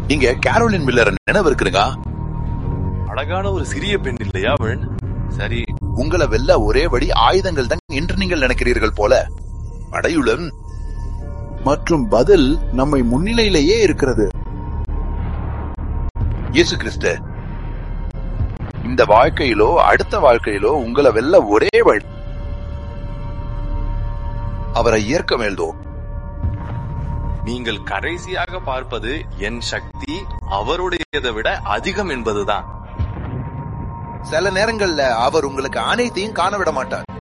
இங்க Caroline Miller நினைவு இருக்குதுங்க அழகான ஒரு சிறிய பெண் இல்லையா அவள் சரி உங்களை வெல்ல ஒரே வழி ஆயுதங்கள் தான் என்று நீங்கள் நினைக்கிறீர்கள் போல படையுடன் மற்றும் பதில் நம்மை முன்னிலையிலேயே இருக்கிறது இயேசு கிறிஸ்து இந்த வாழ்க்கையிலோ அடுத்த வாழ்க்கையிலோ உங்களை வெல்ல ஒரே வழி அவரை ஏற்க வேண்டோ நீங்கள் கடைசியாக பார்ப்பது என் சக்தி அவருடையதை விட அதிகம் என்பதுதான் சில நேரங்கள்ல அவர் உங்களுக்கு அனைத்தையும் காண விட மாட்டார்